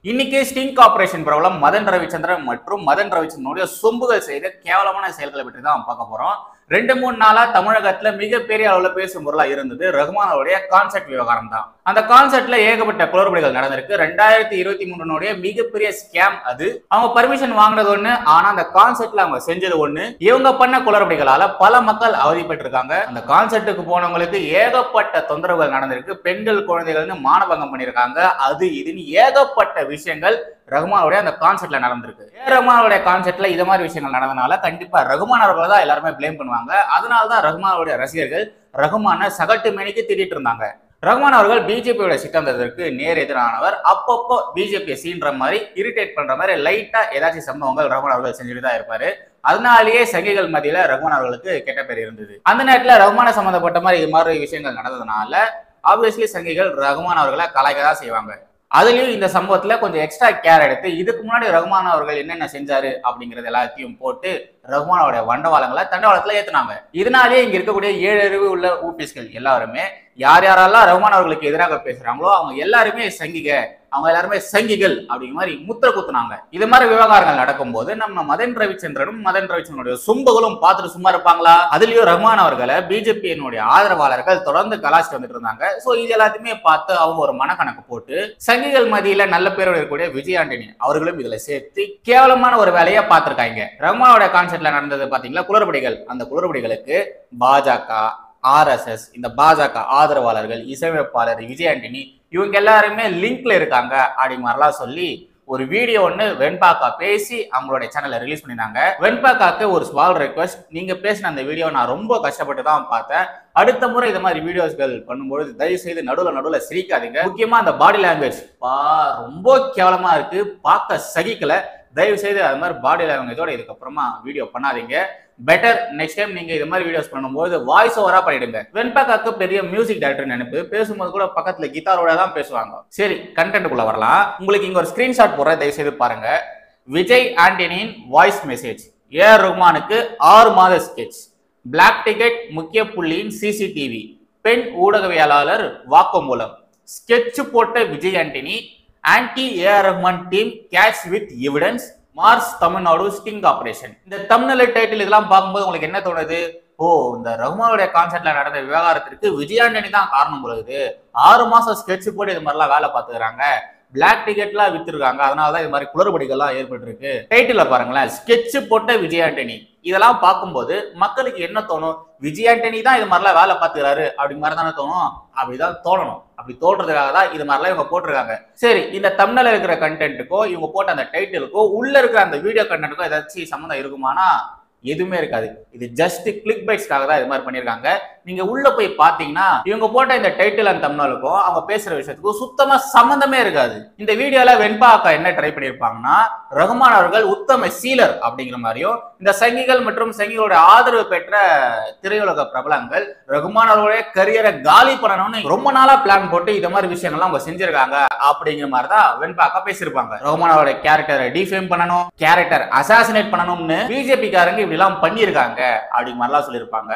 இன்னைக்கு sting operation பிரபலம் மதன் ரவிச்சந்திரன் மற்றும் மதன் ரவிச்சந்திரனுடைய சொம்புகள் செய்த கேவலமான செயல்களை பற்றி தான் பார்க்க போறோம் ரெண்டு மூணு நாளா தமிழகத்துல மிகப்பெரிய அளவுல பேசும் பொருளா இருந்தது ரஹ்மானோடைய கான்செப்ட் விவகாரம் தான் அந்த கான்செப்ட்ல ஏகப்பட்ட குளறுபடிகள் நடந்திருக்கு ரெண்டாயிரத்தி இருபத்தி மூணுனுடைய மிகப்பெரிய ஸ்கேம் அது அவங்க பர்மிஷன் வாங்கினது ஒண்ணு ஆனா அந்த கான்செப்ட்ல அவங்க செஞ்சது ஒண்ணு இவங்க பண்ண குளறுபடிகளால பல மக்கள் அவதிப்பட்டிருக்காங்க அந்த கான்செப்ட்டுக்கு போனவங்களுக்கு ஏகப்பட்ட தொந்தரவுகள் நடந்திருக்கு பெண்கள் குழந்தைகள்னு மானபங்கம் பண்ணியிருக்காங்க அது இதுன்னு ஏகப்பட்ட விஷயங்கள் ரகுமானுடைய அந்த கான்செப்ட்ல நடந்திருக்கு ஏ ரகுமானுடைய கான்செப்ட்ல இது மாதிரி விஷயங்கள் நடந்தனால கண்டிப்பா ரகுமான் அவர்களை தான் எல்லாருமே ப்ளேம் பண்ணுவாங்க அதனால தான் ரகுமானுடைய ரசிகர்கள் ரகுமான சகட்டு மேனிக்கு திட்டிட்டு இருந்தாங்க ரகுமான் அவர்கள் பிஜேபியோட சிக்கந்ததற்கு நேர் எதிரானவர் அப்பப்போ பிஜேபியை சீன்ற மாதிரி இரிட்டேட் பண்ற மாதிரி லைட்டா ஏதாச்சும் சம்பவங்கள் ரகுமான் அவர்கள் செஞ்சுட்டு தான் இருப்பாரு அதனாலேயே சங்கிகள் மத்தியில ரகுமான் அவர்களுக்கு கெட்ட பேர் இருந்தது அந்த நேரத்துல ரகுமான சம்பந்தப்பட்ட மாதிரி இது மாதிரி விஷயங்கள் நடந்ததுனால ஆப்வியஸ்லி சங்கிகள் ரகுமான் அவர்களை கலாய்க்க தான் செய்வாங்க அதுலயும் இந்த சம்பவத்துல கொஞ்சம் எக்ஸ்ட்ரா கேர் எடுத்து இதுக்கு முன்னாடி ரகுமான் அவர்கள் என்னென்ன செஞ்சாரு அப்படிங்கறது எல்லாத்தையும் போட்டு ரகுமானோட வண்டவாளங்களை தண்டவாளத்துல ஏத்துனாங்க இதனாலேயே இங்க இருக்கக்கூடிய ஏழு அறிவு உள்ள ஊபிஸ்கள் எல்லாருமே யார் யாரெல்லாம் ரகுமான் அவர்களுக்கு எதிராக பேசுறாங்களோ அவங்க எல்லாருமே சங்கிக அவங்க எல்லாருமே சங்கிகள் அப்படிங்கிற மாதிரி முத்திர குத்துனாங்க இது மாதிரி விவகாரங்கள் நடக்கும்போது நம்ம மதன் ரவிச்சந்திரனும் மதன் ரவிச்சந்திரனுடைய சொம்புகளும் பார்த்துட்டு சும்மா இருப்பாங்களா அதுலயும் ரஹ்மான் அவர்களை பிஜேபியினுடைய ஆதரவாளர்கள் தொடர்ந்து கலாச்சிட்டு வந்துட்டு இருந்தாங்க சோ இது எல்லாத்தையுமே பார்த்து அவங்க ஒரு மனக்கணக்கு போட்டு சங்கிகள் மத்தியில நல்ல பேரோட இருக்கக்கூடிய விஜய் ஆண்டனி அவர்களும் இதுல சேர்த்து கேவலமான ஒரு வேலையை பார்த்திருக்காங்க ரஹ்மானோட கான்செப்ட்ல நடந்தது பாத்தீங்களா குளறுபடிகள் அந்த குளறுபடிகளுக்கு பாஜக ஆர்எஸ்எஸ் இந்த பாஜக ஆதரவாளர்கள் இசையமைப்பாளர் விஜய் ஆண்டனி இவங்க எல்லாருமே லிங்க்ல இருக்காங்க அப்படி மாதிரிலாம் சொல்லி ஒரு வீடியோ ஒன்று வெண்பாக்கா பேசி அவங்களுடைய சேனல்ல ரிலீஸ் பண்ணியிருந்தாங்க வெண்பாக்காக்கு ஒரு ஸ்மால் ரெக்வஸ்ட் நீங்க பேசின அந்த வீடியோ நான் ரொம்ப கஷ்டப்பட்டு தான் பார்த்தேன் அடுத்த முறை இந்த மாதிரி வீடியோஸ்கள் பண்ணும்பொழுது தயவு செய்து நடுவில் நடுவில் சிரிக்காதீங்க முக்கியமா அந்த பாடி லாங்குவேஜ் பா ரொம்ப கேவலமா இருக்கு பார்க்க சகிக்கல தயவு செய்து அது மாதிரி பாடி லாங்குவேஜோட இதுக்கப்புறமா வீடியோ பண்ணாதீங்க பெட்டர் நெக்ஸ்ட் டைம் நீங்க இது மாதிரி வீடியோஸ் பண்ணும்போது வாய்ஸ் ஓவரா பண்ணிடுங்க வெண்பாக்காக்கு பெரிய மியூசிக் டைரக்டர் நினைப்பு பேசும்போது கூட பக்கத்துல கிட்டாரோட தான் பேசுவாங்க சரி கண்டென்ட்டுக்குள்ள வரலாம் உங்களுக்கு இங்க ஒரு ஸ்கிரீன்ஷாட் போடுற தயவு செய்து பாருங்க விஜய் ஆண்டனியின் வாய்ஸ் மெசேஜ் ஏ ரஹ்மானுக்கு ஆறு மாத ஸ்கெட்ச் பிளாக் டிக்கெட் முக்கிய புள்ளியின் சிசிடிவி பெண் ஊடகவியலாளர் வாக்குமூலம் ஸ்கெட்ச் போட்ட Vijay Antony anti A Rahman team catch with evidence Mars Tamil Nadu sting operation இந்த தமிழ்நிலை டைட்டில் இதெல்லாம் பார்க்கும்போது உங்களுக்கு என்ன தோணுது ஓ இந்த ரகுமானுடைய கான்செர்ட்ல நடந்த விவகாரத்திற்கு விஜயாண்டனி தான் காரணம் பொழுது ஆறு மாசம் ஸ்கெட்ச் போட்டு இது மாதிரிலாம் வேலை பார்த்துக்கிறாங்க பிளாக் டிக்கெட்லாம் வித்துருக்காங்க அதனால தான் இது மாதிரி குளறுபடிகள்லாம் ஏற்பட்டிருக்கு டைட்டில பாருங்களேன் ஸ்கெட்ச் போட்ட விஜயாண்டனி இதெல்லாம் பார்க்கும்போது மக்களுக்கு என்ன தோணும் விஜயாண்டனி தான் இது மாதிரிலாம் வேலை பார்த்துக்கிறாரு அப்படி மாதிரி தானே தோணும் அப்படிதான் தோணணும் அப்படி தோன்றதுக்காக தான் இது மாதிரிலாம் இவங்க போட்டிருக்காங்க சரி இந்த தமிழ்ல இருக்கிற கண்டென்ட்டுக்கோ இவங்க போட்ட அந்த டைட்டிலுக்கோ உள்ள இருக்கிற அந்த வீடியோ கண்டென்ட்டுக்கோ ஏதாச்சும் சம்மந்தம் இருக்குமானா எதுவுமே இருக்காது இது ஜஸ்ட் கிளிக் பைட்ஸ்க்காக தான் இது மாதிரி பண்ணியிருக்காங்க நீங்க உள்ள போய் பாத்தீங்கன்னா இவங்க போட்ட இந்த டைட்டில் அந்த தமிழ்நாளுக்கும் அவங்க பேசுற விஷயத்துக்கும் சுத்தமா சம்பந்தமே இருக்காது இந்த வீடியோல வெண்பா அக்கா என்ன ட்ரை பண்ணியிருப்பாங்கன்னா ரகுமான் அவர்கள் உத்தம சீலர் அப்படிங்கிற மாதிரியும் இந்த சங்கிகள் மற்றும் சங்கிகளோட ஆதரவு பெற்ற திரையுலக பிரபலங்கள் ரகுமான் அவர்களுடைய கரியரை காலி பண்ணணும்னு ரொம்ப நாளா பிளான் போட்டு இந்த மாதிரி விஷயங்கள்லாம் அவங்க செஞ்சிருக்காங்க அப்படிங்கிற மாதிரி தான் வெண்பா அக்கா பேசியிருப்பாங்க ரகுமான் அவருடைய கேரக்டரை டிஃபேம் பண்ணணும் கேரக்டர் அசாசினேட் பண்ணணும்னு பிஜேபி காரங்க இப்படி எல்லாம் பண்ணியிருக்காங்க அப்படிங்கிற மாதிரிலாம் சொல்லியிருப்பாங்க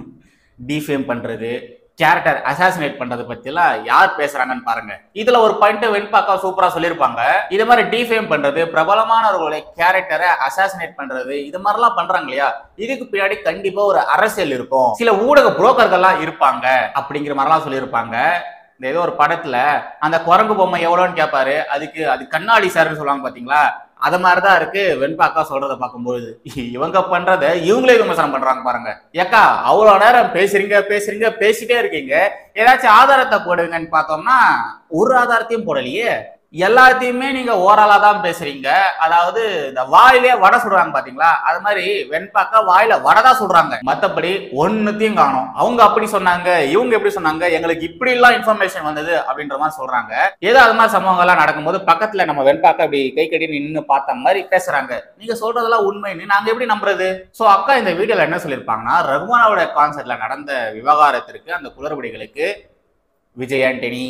டிஃபேம் பண்றது கேரக்டர் அசாசினேட் பண்றது பத்தி எல்லாம் யார் பேசுறாங்கன்னு பாருங்க இதுல ஒரு பாயிண்ட் வெண்பாக்கா சூப்பரா சொல்லியிருப்பாங்க இது மாதிரி டிஃபேம் பண்றது பிரபலமானவர்களுடைய கேரக்டரை அசாசினேட் பண்றது இது மாதிரிலாம் பண்றாங்க இல்லையா இதுக்கு பின்னாடி கண்டிப்பா ஒரு அரசியல் இருக்கும் சில ஊடக புரோக்கர்கள்லாம் இருப்பாங்க அப்படிங்கிற மாதிரிலாம் சொல்லியிருப்பாங்க இந்த ஏதோ ஒரு படத்துல அந்த குரங்கு பொம்மை எவ்வளோன்னு கேட்பாரு அதுக்கு அது கண்ணாடி சார்னு சொல்லுவாங்க பாத்தீங்களா அத மாதிரிதான் இருக்கு வெண்பாக்கா சொல்றத பார்க்கும்போது இவங்க பண்றத இவங்களே விமர்சனம் பண்றாங்க பாருங்க ஏக்கா அவ்வளவு நேரம் பேசுறீங்க பேசுறீங்க பேசிட்டே இருக்கீங்க ஏதாச்சும் ஆதாரத்தை போடுங்கன்னு பார்த்தோம்னா ஒரு ஆதாரத்தையும் போடலையே எல்லாத்தையுமே நீங்க ஓரலா தான் பேசுறீங்க அதாவது இந்த வாயிலே வடை சுடுறாங்க பாத்தீங்களா அது மாதிரி வெண்பாக்கா வாயில வடை தான் சுடுறாங்க மத்தபடி ஒன்னுத்தையும் காணும் அவங்க அப்படி சொன்னாங்க இவங்க எப்படி சொன்னாங்க எங்களுக்கு இப்படி எல்லாம் இன்ஃபர்மேஷன் வந்தது அப்படின்ற மாதிரி சொல்றாங்க ஏதோ அது மாதிரி சம்பவங்கள்லாம் நடக்கும்போது பக்கத்துல நம்ம வெண்பாக்கா இப்படி கை கட்டி நின்று பார்த்த மாதிரி பேசுறாங்க நீங்க சொல்றதெல்லாம் உண்மைன்னு நாங்க எப்படி நம்புறது சோ அக்கா இந்த வீடியோல என்ன சொல்லியிருப்பாங்கன்னா ரகுமானோட கான்சர்ட்ல நடந்த விவகாரத்திற்கு அந்த குளறுபடிகளுக்கு விஜய் ஆண்டனி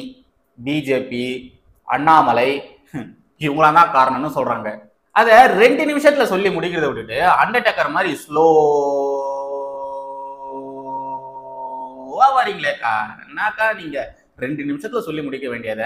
பிஜேபி அண்ணாமலை இவங்களாம் தான் காரணம்னு சொல்றாங்க அத ரெண்டு நிமிஷத்துல சொல்லி முடிக்கிறத விட்டுட்டு அண்டர்டேக்கர் மாதிரி ஸ்லோ வரீங்களேக்கா என்னக்கா நீங்க ரெண்டு நிமிஷத்துல சொல்லி முடிக்க வேண்டியதை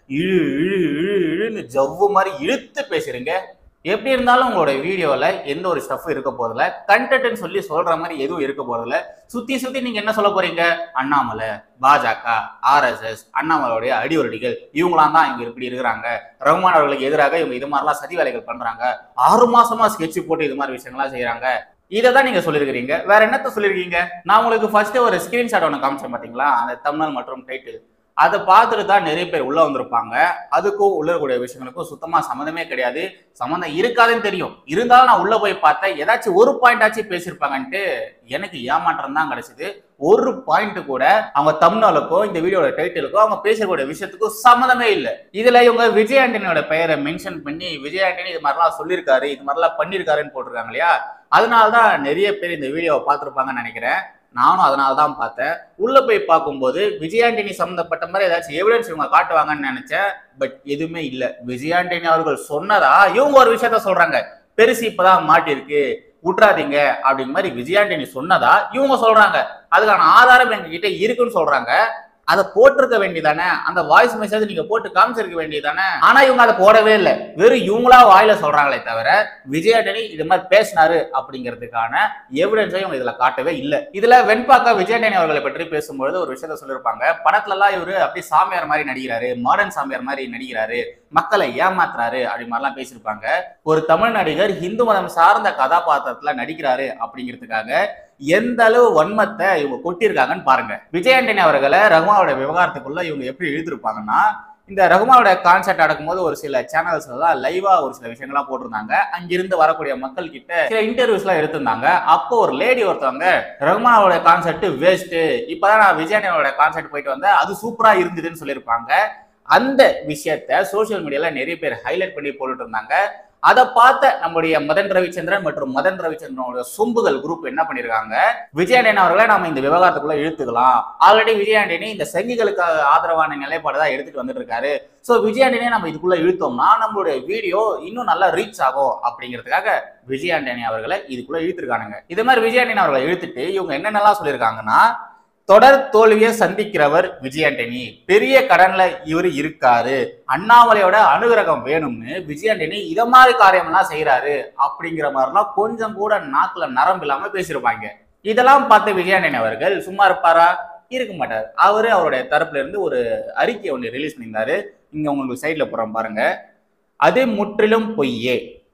இழு இழு இழு இழுன்னு ஜவ்வு மாதிரி இழுத்து பேசுறீங்க எப்படி இருந்தாலும் உங்களோட வீடியோல எந்த ஒரு ஸ்டஃப் இருக்க போறதில்ல கண்டென்ட்னு சொல்லி சொல்ற மாதிரி எதுவும் இருக்க போறதில்ல சுத்தி சுத்தி நீங்க என்ன சொல்ல போறீங்க அண்ணாமலை பாஜக ஆர்எஸ்எஸ் அண்ணாமலையுடைய அடிவருடிகள் இவங்களாம் தான் இங்க இப்படி இருக்கிறாங்க ரகுமான் அவர்களுக்கு எதிராக இவங்க இது மாதிரிலாம் சதி வேலைகள் பண்றாங்க ஆறு மாசமா ஸ்கெட்ச் போட்டு இது மாதிரி விஷயங்கள்லாம் செய்யறாங்க இதை தான் நீங்க சொல்லியிருக்கிறீங்க வேற என்னத்த சொல்லியிருக்கீங்க நான் உங்களுக்கு ஃபர்ஸ்ட் ஒரு ஸ்கிரீன்ஷாட் ஒன்று காமிச்சேன் பாத்தீங்களா அந்த தமிழ் மற்றும் டைட்டில் அதை பார்த்துட்டு தான் நிறைய பேர் உள்ள வந்திருப்பாங்க அதுக்கும் உள்ள இருக்கக்கூடிய விஷயங்களுக்கும் சுத்தமா சம்மந்தமே கிடையாது சம்மந்தம் இருக்காதுன்னு தெரியும் இருந்தாலும் நான் உள்ள போய் பார்த்தேன் ஏதாச்சும் ஒரு பாயிண்ட் ஆச்சும் பேசியிருப்பாங்கன்ட்டு எனக்கு ஏமாற்றம் தான் கிடைச்சது ஒரு பாயிண்ட் கூட அவங்க தமிழ்நாளுக்கும் இந்த வீடியோட டைட்டிலுக்கும் அவங்க பேசக்கூடிய விஷயத்துக்கும் சம்மந்தமே இல்லை இதுல இவங்க விஜய் ஆண்டனியோட பெயரை மென்ஷன் பண்ணி விஜய் ஆண்டனி இது மாதிரிலாம் சொல்லியிருக்காரு இது மாதிரிலாம் பண்ணியிருக்காருன்னு போட்டிருக்காங்க இல்லையா அதனால தான் நிறைய பேர் இந்த வீடியோவை பார்த்துருப்பாங்கன்னு நினைக்கிறேன் நானும் அதனால தான் பார்த்தேன் உள்ள போய் பார்க்கும்போது விஜயாண்டனி சம்மந்தப்பட்ட மாதிரி ஏதாச்சும் எவிடன்ஸ் இவங்க காட்டுவாங்கன்னு நினைச்சேன் பட் எதுவுமே இல்லை விஜயாண்டனி அவர்கள் சொன்னதா இவங்க ஒரு விஷயத்த சொல்றாங்க பெருசு இப்பதான் மாட்டிருக்கு விட்றாதீங்க அப்படிங்கிற மாதிரி விஜயாண்டனி சொன்னதா இவங்க சொல்றாங்க அதுக்கான ஆதாரம் எங்க கிட்ட இருக்குன்னு சொல்றாங்க அதை போட்டிருக்க வேண்டியதானே அந்த வாய்ஸ் மெசேஜ் நீங்க போட்டு காமிச்சிருக்க வேண்டியதானே ஆனா இவங்க அதை போடவே இல்லை வெறும் இவங்களா வாயில சொல்றாங்களே தவிர விஜயாண்டனி இது மாதிரி பேசினாரு அப்படிங்கிறதுக்கான எவிடன்ஸையும் இவங்க இதுல காட்டவே இல்லை இதுல வெண்பாக்கா விஜயாண்டனி அவர்களை பற்றி பேசும்பொழுது ஒரு விஷயத்த சொல்லியிருப்பாங்க படத்துல எல்லாம் இவரு அப்படியே சாமியார் மாதிரி நடிக்கிறாரு மாடர்ன் சாமியார் மாதிரி நடிக்கிறாரு மக்களை ஏமாத்துறாரு அப்படி மாதிரிலாம் பேசியிருப்பாங்க ஒரு தமிழ் நடிகர் இந்து மதம் சார்ந்த கதாபாத்திரத்துல நடிக்கிறாரு அப்படிங்கிறதுக்காக எந்த அளவு வன்மத்தை இவங்க கொட்டியிருக்காங்கன்னு பாருங்க விஜயாண்டனி அவர்களை ரகுமாவோட விவகாரத்துக்குள்ள இவங்க எப்படி எழுதிருப்பாங்கன்னா இந்த ரகுமாவோட கான்சர்ட் நடக்கும்போது ஒரு சில சேனல்ஸ் எல்லாம் லைவா ஒரு சில விஷயங்கள்லாம் போட்டிருந்தாங்க அங்கிருந்து வரக்கூடிய மக்கள் கிட்ட சில இன்டர்வியூஸ் எல்லாம் எடுத்திருந்தாங்க அப்போ ஒரு லேடி ஒருத்தவங்க ரகுமானோட கான்சர்ட் வேஸ்ட் இப்பதான் நான் விஜயாண்டனியோட கான்சர்ட் போயிட்டு வந்தேன் அது சூப்பரா இருந்ததுன்னு சொல்லியிருப்பாங்க அந்த விஷயத்த சோசியல் மீடியால நிறைய பேர் ஹைலைட் பண்ணி போட்டுட்டு இருந்தாங்க அதை பார்த்த நம்முடைய மதன் ரவிச்சந்திரன் மற்றும் மதன் ரவிச்சந்திரனோட சொம்புகள் குரூப் என்ன பண்ணிருக்காங்க விஜயாண்டனி அவர்களை நாம இந்த விவகாரத்துக்குள்ள இழுத்துக்கலாம் ஆல்ரெடி விஜயாண்டனி இந்த சங்கிகளுக்கு ஆதரவான நிலைப்பாடு தான் எடுத்துட்டு வந்துட்டு இருக்காரு ஸோ விஜயாண்டனியை நம்ம இதுக்குள்ள இழுத்தோம்னா நம்மளுடைய வீடியோ இன்னும் நல்லா ரீச் ஆகும் அப்படிங்கிறதுக்காக விஜயாண்டனி அவர்களை இதுக்குள்ள இழுத்துருக்கானுங்க இது மாதிரி விஜயாண்டனி அவர்களை இழுத்துட்டு இவங்க என்னென்னலாம் சொல்லியிருக்காங்கன்னா தொடர் தோல்வியை சந்திக்கிறவர் விஜயாண்டனி பெரிய கடன்ல இவர் இருக்காரு அண்ணாமலையோட அனுகிரகம் வேணும்னு விஜயாண்டனி இத மாதிரி காரியம்லாம் செய்யறாரு அப்படிங்கிற மாதிரிலாம் கொஞ்சம் கூட நாக்குல நரம்பு இல்லாம பேசியிருப்பாங்க இதெல்லாம் பார்த்த விஜயாண்டனி அவர்கள் சும்மா இருப்பாரா இருக்க மாட்டார் அவரு அவருடைய தரப்புல இருந்து ஒரு அறிக்கை ஒன்று ரிலீஸ் பண்ணியிருந்தாரு இங்க உங்களுக்கு சைட்ல போறோம் பாருங்க அது முற்றிலும் பொய்யே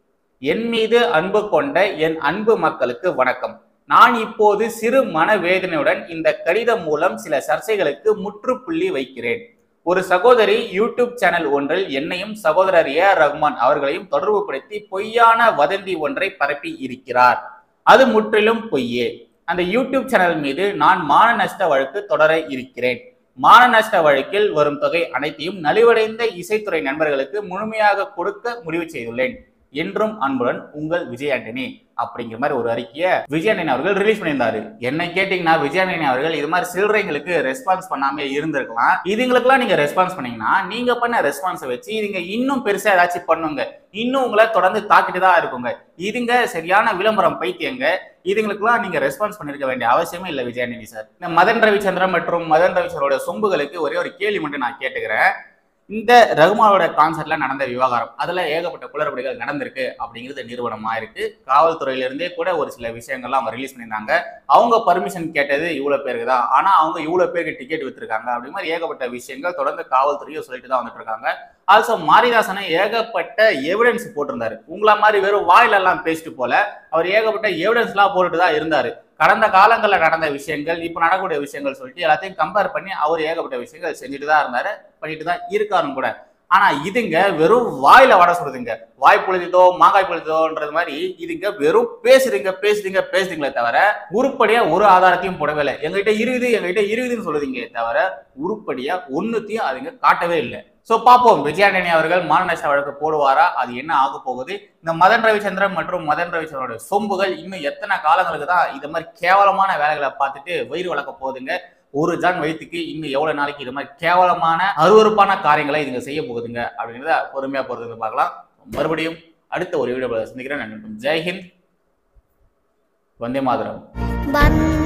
என் மீது அன்பு கொண்ட என் அன்பு மக்களுக்கு வணக்கம் நான் இப்போது சிறு மனவேதனையுடன் இந்த கடிதம் மூலம் சில சர்ச்சைகளுக்கு முற்றுப்புள்ளி வைக்கிறேன் ஒரு சகோதரி யூடியூப் சேனல் ஒன்றில் என்னையும் சகோதரர் ஏ ஆர் ரஹ்மான் அவர்களையும் தொடர்புபடுத்தி பொய்யான வதந்தி ஒன்றை பரப்பி இருக்கிறார் அது முற்றிலும் பொய்யே அந்த யூடியூப் சேனல் மீது நான் மான நஷ்ட வழக்கு தொடர இருக்கிறேன் மான நஷ்ட வழக்கில் வரும் தொகை அனைத்தையும் நலிவடைந்த இசைத்துறை நண்பர்களுக்கு முழுமையாக கொடுக்க முடிவு செய்துள்ளேன் என்றும் அன்புடன் உங்கள் விஜய் ஆண்டனி அப்படிங்கிற மாதிரி ஒரு அறிக்கையை விஜயாண்டனி அவர்கள் ரிலீஸ் பண்ணியிருந்தாரு என்ன கேட்டீங்கன்னா விஜயாண்டனி அவர்கள் இது மாதிரி சில்லறைங்களுக்கு ரெஸ்பான்ஸ் பண்ணாம இருந்திருக்கலாம் இதுங்களுக்கெல்லாம் நீங்க ரெஸ்பான்ஸ் பண்ணீங்கன்னா நீங்க பண்ண ரெஸ்பான்ஸை வச்சு இதுங்க இன்னும் பெருசா ஏதாச்சும் பண்ணுங்க இன்னும் உங்களை தொடர்ந்து தாக்கிட்டு தான் இருக்குங்க இதுங்க சரியான விளம்பரம் பைத்தியங்க இதுங்களுக்குலாம் நீங்க ரெஸ்பான்ஸ் பண்ணிருக்க வேண்டிய அவசியமே இல்லை விஜயாண்டனி சார் இந்த மதன் ரவிச்சந்திரன் மற்றும் மதன் ரவிச்சந்திரோட சொம்புகளுக்கு ஒரே ஒரு கேள்வி மட்டும் நான் கேட்டுக்கிறேன் இந்த ரகுமானோட கான்சர்ட்ல நடந்த விவகாரம் அதுல ஏகப்பட்ட குளறுபடிகள் நடந்திருக்கு அப்படிங்கிறது நிறுவனமா இருக்கு காவல்துறையில இருந்தே கூட ஒரு சில விஷயங்கள்லாம் அவங்க ரிலீஸ் பண்ணியிருந்தாங்க அவங்க பர்மிஷன் கேட்டது இவ்வளவு பேருக்கு தான் ஆனா அவங்க இவ்வளவு பேருக்கு டிக்கெட் வித்துருக்காங்க அப்படி மாதிரி ஏகப்பட்ட விஷயங்கள் தொடர்ந்து காவல்துறையும் சொல்லிட்டு தான் வந்துட்டு இருக்காங்க ஆல்சோ மாரிதாசனை ஏகப்பட்ட எவிடன்ஸ் போட்டிருந்தாரு உங்கள மாதிரி வெறும் வாயில எல்லாம் பேசிட்டு போல அவர் ஏகப்பட்ட எவிடன்ஸ் எல்லாம் போட்டுட்டு தான் இருந்தாரு கடந்த காலங்களில் நடந்த விஷயங்கள் இப்போ நடக்கக்கூடிய விஷயங்கள் சொல்லிட்டு எல்லாத்தையும் கம்பேர் பண்ணி அவர் ஏகப்பட்ட விஷயங்கள் செஞ்சுட்டு தான் இருந்தாரு பண்ணிட்டு தான் இருக்காருன்னு கூட ஆனா இதுங்க வெறும் வாயில வட சொல்லுதுங்க வாய் பொழுதோ மாங்காய் பொழுதோன்றது மாதிரி இதுங்க வெறும் பேசுறீங்க பேசுறீங்க பேசுறீங்களே தவிர உருப்படியா ஒரு ஆதாரத்தையும் போடவே இல்லை எங்ககிட்ட இருக்குது எங்ககிட்ட இருக்குதுன்னு சொல்லுதீங்களே தவிர உருப்படியா ஒன்னுத்தையும் அதுங்க காட்டவே இல்லை சோ பார்ப்போம் விஜயாண்டனி அவர்கள் மானநஷ்ட வழக்கு போடுவாரா அது என்ன ஆக போகுது இந்த மதன் ரவிச்சந்திரன் மற்றும் மதன் ரவிச்சந்திரனோட சொம்புகள் இன்னும் எத்தனை காலங்களுக்கு தான் இது மாதிரி கேவலமான வேலைகளை பார்த்துட்டு வயிறு வளர்க்க போகுதுங்க ஒரு ஜான் வயிற்றுக்கு இன்னும் எவ்வளவு நாளைக்கு இது மாதிரி கேவலமான அருவருப்பான காரியங்களை இதுங்க செய்ய போகுதுங்க அப்படிங்கிறத பொறுமையா பொறுத்து பார்க்கலாம் மறுபடியும் அடுத்த ஒரு வீடியோ சந்திக்கிறேன் நன்றி ஜெய்ஹிந்த் வந்தே மாதரம் வந்த